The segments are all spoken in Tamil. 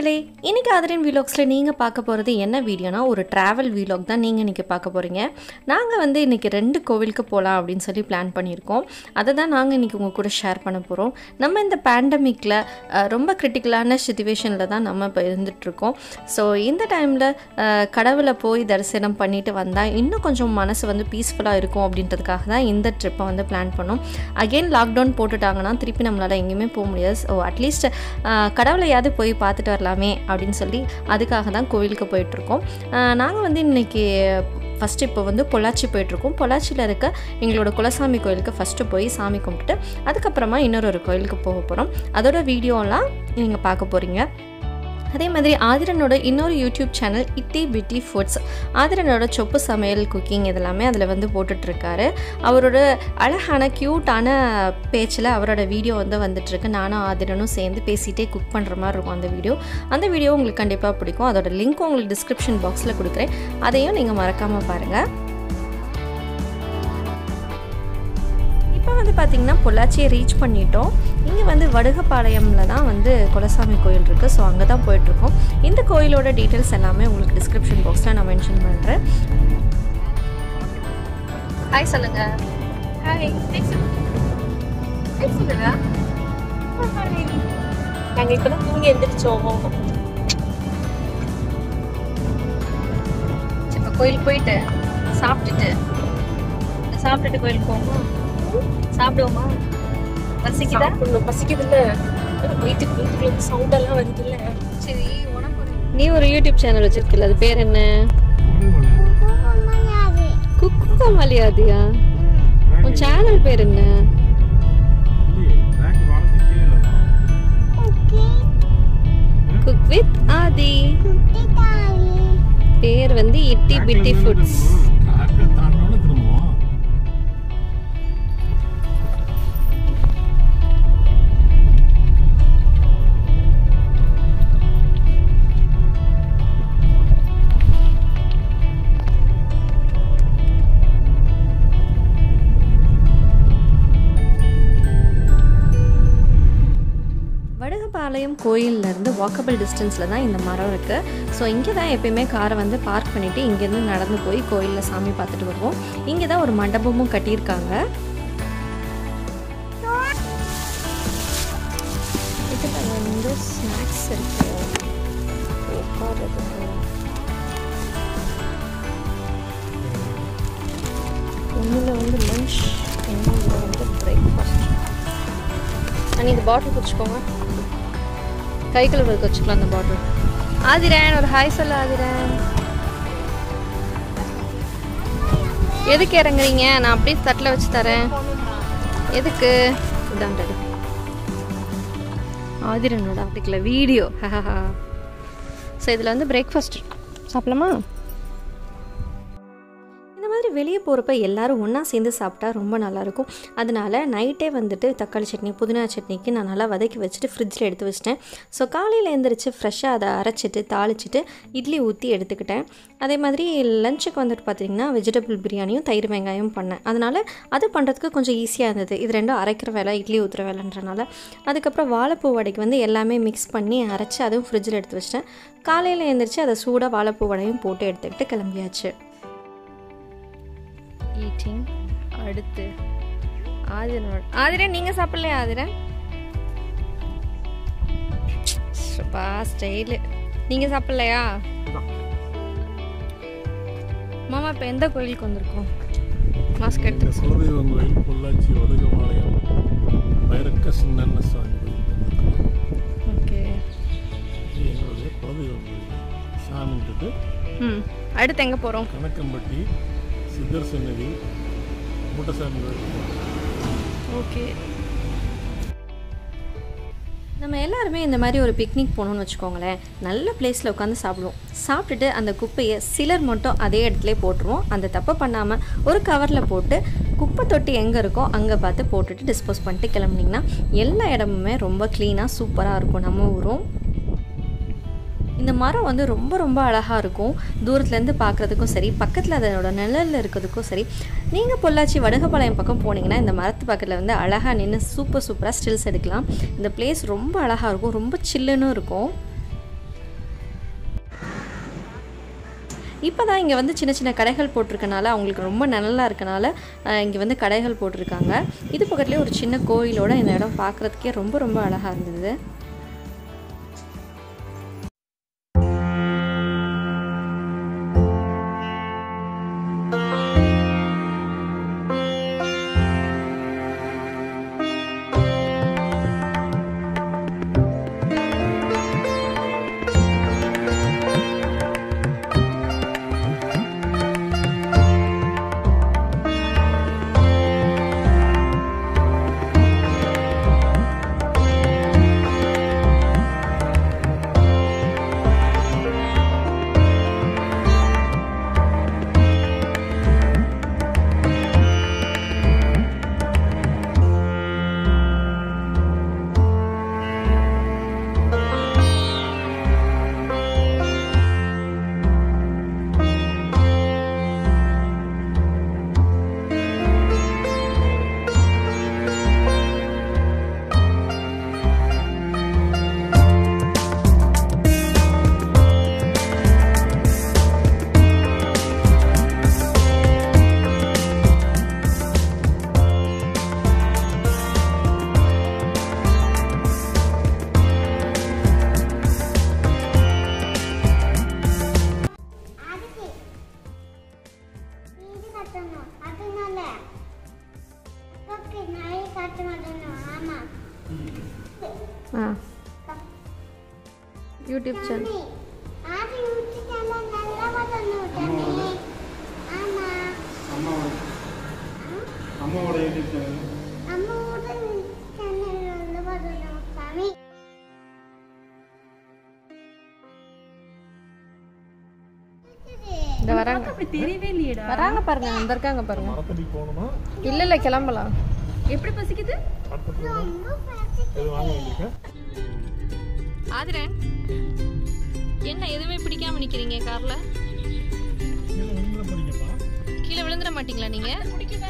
மக்களே இன்னைக்கு ஆதரன் வீலாக்ஸில் நீங்கள் பார்க்க போகிறது என்ன வீடியோனா ஒரு ட்ராவல் வீலாக் தான் நீங்கள் இன்றைக்கி பார்க்க போகிறீங்க நாங்கள் வந்து இன்றைக்கி ரெண்டு கோவிலுக்கு போகலாம் அப்படின்னு சொல்லி பிளான் பண்ணியிருக்கோம் அதை தான் நாங்கள் இன்றைக்கி உங்கள் கூட ஷேர் பண்ண போகிறோம் நம்ம இந்த பேண்டமிக்கில் ரொம்ப கிரிட்டிக்கலான சுச்சுவேஷனில் தான் நம்ம இப்போ இருந்துகிட்ருக்கோம் ஸோ இந்த டைமில் கடவுளை போய் தரிசனம் பண்ணிட்டு வந்தால் இன்னும் கொஞ்சம் மனசு வந்து பீஸ்ஃபுல்லாக இருக்கும் அப்படின்றதுக்காக தான் இந்த ட்ரிப்பை வந்து பிளான் பண்ணோம் அகெயின் லாக்டவுன் போட்டுட்டாங்கன்னா திருப்பி நம்மளால் எங்கேயுமே போக முடியாது ஸோ அட்லீஸ்ட் கடவுளையாவது போய் பார்த்துட்டு வரலாமே அப்படின்னு சொல்லி அதுக்காக தான் கோவிலுக்கு போயிட்டுருக்கோம் நாங்கள் வந்து இன்றைக்கி ஃபஸ்ட்டு இப்போ வந்து பொள்ளாச்சி போயிட்டுருக்கோம் பொள்ளாச்சியில் இருக்க எங்களோட குலசாமி கோயிலுக்கு ஃபஸ்ட்டு போய் சாமி கும்பிட்டுட்டு அதுக்கப்புறமா இன்னொரு ஒரு கோயிலுக்கு போக போகிறோம் அதோட வீடியோலாம் நீங்கள் பார்க்க போகிறீங்க அதே மாதிரி ஆதிரனோட இன்னொரு யூடியூப் சேனல் இட்டி பிட்டி ஃபுட்ஸ் ஆதிரனோட சொப்பு சமையல் குக்கிங் இதெல்லாமே அதில் வந்து போட்டுட்ருக்காரு அவரோட அழகான க்யூட்டான பேச்சில் அவரோட வீடியோ வந்து வந்துட்டுருக்கு நானும் ஆதிரனும் சேர்ந்து பேசிகிட்டே குக் பண்ணுற மாதிரி இருக்கும் அந்த வீடியோ அந்த வீடியோ உங்களுக்கு கண்டிப்பாக பிடிக்கும் அதோட லிங்க்கும் உங்களுக்கு டிஸ்கிரிப்ஷன் பாக்ஸில் கொடுக்குறேன் அதையும் நீங்கள் மறக்காமல் பாருங்கள் இப்போ வந்து பார்த்திங்கன்னா பொள்ளாச்சியை ரீச் பண்ணிட்டோம் இங்கே வந்து வடுகப்பாளையமில் தான் வந்து குலசாமி கோயில் இருக்குது ஸோ அங்கே தான் போயிட்டுருக்கோம் இந்த கோயிலோட டீட்டெயில்ஸ் எல்லாமே உங்களுக்கு டிஸ்கிரிப்ஷன் பாக்ஸில் நான் மென்ஷன் பண்ணுறேன் ஹாய் சொல்லுங்க ஹாய் சொல்லுங்க நாங்க இப்பதான் தூங்கி எந்திரிச்சோம் இப்போ கோயில் போயிட்டு சாப்பிட்டுட்டு சாப்பிட்டுட்டு கோயிலுக்கு போவோமா சாப்பிடுவோமா பசிக்குதா சாப்பிடணும் பசிக்குதுல்ல வீட்டுக்கு வீட்டுக்குள்ள இருந்து சவுண்ட் எல்லாம் வருதுல்ல சரி உனக்கு நீ ஒரு யூடியூப் சேனல் வச்சிருக்கல அது பேர் என்ன குக்கு மலையாதியா உன் சேனல் பேர் என்ன குக் வித் ஆதி பேர் வந்து இட்டி பிட்டி ஃபுட்ஸ் வடுகபாளையம் கோயில்லேருந்து வாக்கபிள் டிஸ்டன்ஸில் தான் இந்த மரம் இருக்குது ஸோ இங்கே தான் எப்பயுமே காரை வந்து பார்க் பண்ணிவிட்டு இங்கேருந்து நடந்து போய் கோயிலில் சாமி பார்த்துட்டு வருவோம் இங்கே தான் ஒரு மண்டபமும் கட்டியிருக்காங்க இதில் வந்து ஸ்நாக்ஸ் இருக்கு உட்கார்றதுக்கு ஒன்றில் வந்து லஞ்ச் இன்னொன்று வந்து பிரேக்ஃபாஸ்ட் அண்ணி இந்த பாட்டில் குடிச்சுக்கோங்க கை கழுவுறதுக்கு வச்சுக்கலாம் அந்த பாட்டில் ஆதிரன் ஒரு ஹாய் சொல்ல ஆதிரன் எதுக்கு இறங்குறீங்க நான் அப்படியே தட்டில் வச்சு தரேன் எதுக்கு இதாண்டது ஆதிரனோட அப்படிக்கல வீடியோ ஸோ இதில் வந்து பிரேக்ஃபாஸ்ட் சாப்பிடலாமா இந்த மாதிரி வெளியே போகிறப்ப எல்லாரும் ஒன்றா சேர்ந்து சாப்பிட்டா ரொம்ப நல்லாயிருக்கும் அதனால் நைட்டே வந்துட்டு தக்காளி சட்னி புதினா சட்னிக்கு நான் நல்லா வதக்கி வச்சுட்டு ஃப்ரிட்ஜில் எடுத்து வச்சிட்டேன் ஸோ காலையில் எழுந்திரிச்சு ஃப்ரெஷ்ஷாக அதை அரைச்சிட்டு தாளிச்சிட்டு இட்லி ஊற்றி எடுத்துக்கிட்டேன் அதே மாதிரி லஞ்சுக்கு வந்துட்டு பார்த்திங்கன்னா வெஜிடபிள் பிரியாணியும் தயிர் வெங்காயம் பண்ணேன் அதனால் அது பண்ணுறதுக்கு கொஞ்சம் ஈஸியாக இருந்தது இது ரெண்டும் அரைக்கிற வேலை இட்லி ஊற்றுற வேலைன்றனால அதுக்கப்புறம் வாழைப்பூ வடைக்கு வந்து எல்லாமே மிக்ஸ் பண்ணி அரைச்சி அதுவும் ஃப்ரிட்ஜில் எடுத்து வச்சிட்டேன் காலையில் எழுந்திரிச்சு அதை சூடாக வாழைப்பூ வடையும் போட்டு எடுத்துக்கிட்டு கிளம்பியாச்சு ஈட்டிங் அடுத்து ஆதிரனோட ஆதிரன் நீங்கள் சாப்பிட்லையா ஆதிரன் பா ஸ்டைலு நீங்கள் சாப்பிட்லையா மாமா இப்போ எந்த கோயிலுக்கு வந்திருக்கோம் மாஸ்க் எடுத்து குலதெய்வம் கோயில் பொள்ளாச்சி ஒடுகபாளையம் வைரக்க சின்ன சாமி கோயில் வந்திருக்கோம். ஓகே இது எங்களுடைய குலதெய்வம் கோயில் சாமின்றது ம் அடுத்து எங்கே போகிறோம் கணக்கம்பட்டி சித்தர் சன்னதி மூட்டசாமி கோயில் ஓகே நம்ம எல்லாருமே இந்த மாதிரி ஒரு பிக்னிக் போகணும்னு வச்சுக்கோங்களேன் நல்ல பிளேஸில் உட்காந்து சாப்பிடுவோம் சாப்பிட்டுட்டு அந்த குப்பையை சிலர் மட்டும் அதே இடத்துல போட்டுருவோம் அந்த தப்பை பண்ணாமல் ஒரு கவரில் போட்டு குப்பை தொட்டி எங்கே இருக்கோ அங்கே பார்த்து போட்டுட்டு டிஸ்போஸ் பண்ணிட்டு கிளம்புனீங்கன்னா எல்லா இடமுமே ரொம்ப க்ளீனாக சூப்பராக இருக்கும் நம்ம ஊரும் இந்த மரம் வந்து ரொம்ப ரொம்ப அழகாக இருக்கும் தூரத்துலேருந்து பார்க்குறதுக்கும் சரி பக்கத்தில் அதோட நிழலில் இருக்கிறதுக்கும் சரி நீங்கள் பொள்ளாச்சி வடுகப்பாளையம் பக்கம் போனீங்கன்னா இந்த மரத்து பக்கத்தில் வந்து அழகாக நின்று சூப்பர் சூப்பராக ஸ்டில்ஸ் எடுக்கலாம் இந்த பிளேஸ் ரொம்ப அழகாக இருக்கும் ரொம்ப சில்லுன்னு இருக்கும் இப்போ தான் இங்கே வந்து சின்ன சின்ன கடைகள் போட்டிருக்கனால அவங்களுக்கு ரொம்ப நிழலாக இருக்கனால இங்கே வந்து கடைகள் போட்டிருக்காங்க இது பக்கத்துலேயே ஒரு சின்ன கோயிலோட இந்த இடம் பார்க்குறதுக்கே ரொம்ப ரொம்ப அழகாக இருந்தது அதுக்கு இது கட்டணும் அதனால ஓகே நாயை காட்ட மாட்டணும் ஆமா ஆ யூடியூப் சேனல் தண்ணி ஆதி ஊற்றிட்டால நல்லா வரணும் தண்ணி ஆமா அம்மாவோட யூடியூப் சேனல் அம்மா உடன் சேனல் நல்லா வரணும் சாமி இந்த வராங்க அப்படி தெரியவே இல்லையேடா வராங்க பாருங்க அந்த இருக்காங்க பாருங்க மரத்தடிக்கு போகணுமா இல்லை இல்லை கிளம்பலாம் எப்படி பசிக்குது அடுத்த ரொம்ப பசி எது வாங்க வேண்டியிருக்கேன் ஆதிரன் என்ன எதுவுமே பிடிக்காம நிக்கிறீங்க கார்ல கீழே விழுந்துட போறீங்கப்பா கீழே விழுந்துட மாட்டீங்களா நீங்க பிடிக்குதா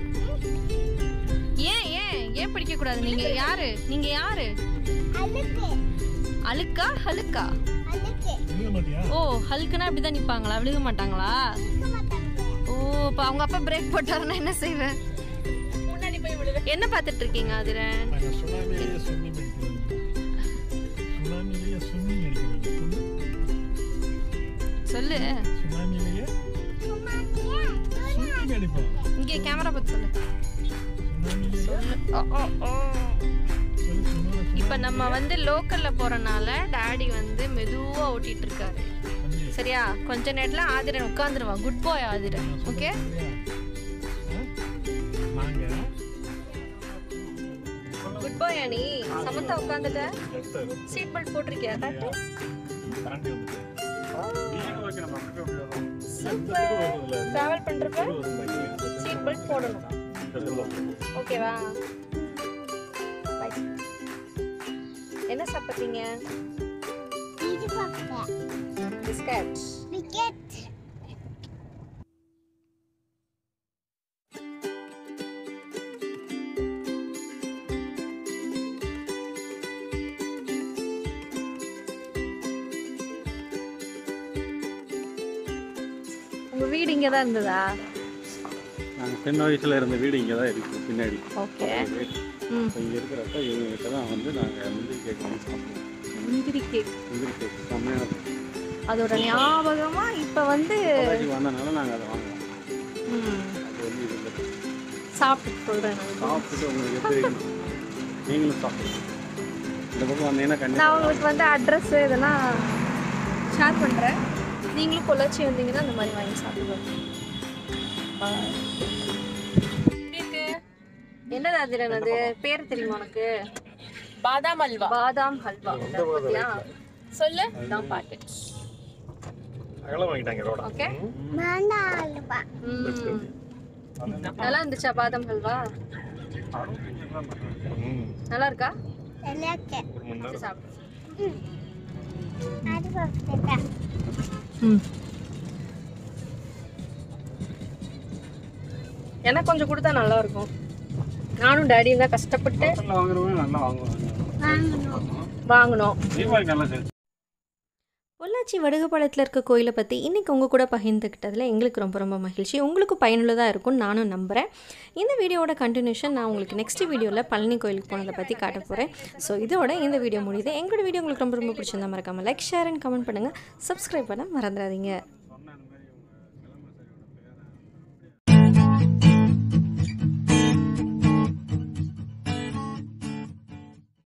ஏன் ஏன் ஏன் பிடிக்க கூடாது நீங்க யாரு நீங்க யாரு அழுக்கு அழுக்கா ஹலுக்கா அழுக்கு விழுக மாட்டியா ஓ ஹல்க்குனா இப்படிதான் நிப்பாங்களா விழுக மாட்டாங்களா இருக்க மாட்டாங்க ஓ இப்போ அவங்க அப்பா பிரேக் போட்டாருன்னா என்ன செய்வேன் முன்னாடி போய் விழுக என்ன பார்த்துட்டு இருக்கீங்க ஆதிரன் நாங்கள் சுனாமிலேயே ஸ்விம்மிங் அடிக்கிறது சுனாமிலேயே ஸ்விம்மிங் அடிக்கிறது சொல்லு சுனாமிலேயே ஸ்விம்மிங் அடிப்போம் இங்கே கேமரா பார்த்து சொல்லு சுனாமிலேயே ஓ, ஓ, ஓ. சொல்லு, சுனா- இப்போ நம்ம வந்து லோக்கல்ல போறனால டாடி வந்து மெதுவா ஓட்டிட்டு இருக்காரு சுனாமி. சரியா கொஞ்ச நேரத்துல ஆதிரன் உட்காந்துருவான் குட் பாய் ஆதிரன் ஓகே சரியா? ஆ? நாங்க குட் பாய் அனி சமத்தா உட்காந்துட்ட எடுத்தது. சீட் பெல்ட் போட்டிருக்கியா காட்டு கரண்ட் வந்துச்சு. வீடு வைக்கணும், அப்படியே அப்படியே வரும். சூப்பர் வருதுல்ல, டிராவல் பண்றப்ப இது வரும் பாருங்க. சீட் பெல்ட் போடணும் இது வரும். ஓகேவா பை என்ன சாப்பிட்றீங்க இது பாப்பா பிஸ்கட் விக்கெட் உங்க வீடு இங்க தான் இருந்ததா நாங்கள் சின்ன வயசில் இருந்த வீடு இங்கே தான் இருக்குது பின்னாடி ஓகே ம் இப்போ இங்கே இருக்கிறப்ப இவங்க கிட்ட தான் வந்து நாங்கள் முந்திரி கேக் வாங்கி சாப்பிடுவோம் முந்திரி கேக் முந்திரி கேக் செம்மையாக இருக்கும் அதோட ஞாபகமா இப்ப வந்து இப்போதைக்கு வந்தனால நாங்கள் அதை வாங்குவோம் ம், அது வந்து இது இல்லை. சாப்பிட்டு சொல்றேன் நான். சாப்பிட்டுட்டு உங்களுக்கு எப்படி இருக்கணும் நீங்களும் சாப்பிடுங்க இந்த பக்கம் வந்தீங்கன்னா நான் கண்டிப்பாக உங்களுக்கு வந்து அட்ரஸ் இதெல்லாம் ஷேர் பண்றேன் நீங்களும் பொள்ளாச்சி வந்தீங்கன்னா இந்த மாதிரி வாங்கி சாப்பிடுவோம் எப்படி இருக்கு என்னது அதிரன் அது பேர் தெரியுமா உனக்கு பாதாம் அல்வா பாதாம் ஹல்வா பாத்தியா சொல்லு இதான் பாட்டு அகலம் வாங்கிட்டாங்க ரோட ஓகே வேண்டாம் அல்வா நல்லா இருந்துச்சா பாதாம் ஹல்வா நல்லா இருக்கா எனக்கு சரி, சாப்பிடு அது பாப்பா எனக்கு கொஞ்சம் கொடுத்தா நல்லா இருக்கும் நானும் டேடியும் தான் கஷ்டப்பட்டு வாங்குறவங்க நல்லா வாங்குவாங்க வாங்கணும் வாங்கினோம் தீபாவளிக்கு நல்லா செஞ்சு பொள்ளாச்சி வடுகப்பாளையத்தில் இருக்க கோயிலை பற்றி இன்றைக்கி உங்கள் கூட பகிர்ந்துக்கிட்டதில் எங்களுக்கு ரொம்ப ரொம்ப மகிழ்ச்சி உங்களுக்கு பயனுள்ளதாக இருக்கும்னு நானும் நம்புகிறேன் இந்த வீடியோவோட கண்டினியூஷன் நான் உங்களுக்கு நெக்ஸ்ட் வீடியோவில் பழனி கோயிலுக்கு போனதை பற்றி காட்ட போகிறேன் ஸோ இதோட இந்த வீடியோ முடியுது எங்களோட வீடியோ உங்களுக்கு ரொம்ப ரொம்ப பிடிச்சிருந்தா மறக்காமல் லைக் ஷேர் அண்ட் கமெண்ட் பண்ணுங்கள் சப்ஸ்கிரைப் பண்ண மறந்துடாதீங்க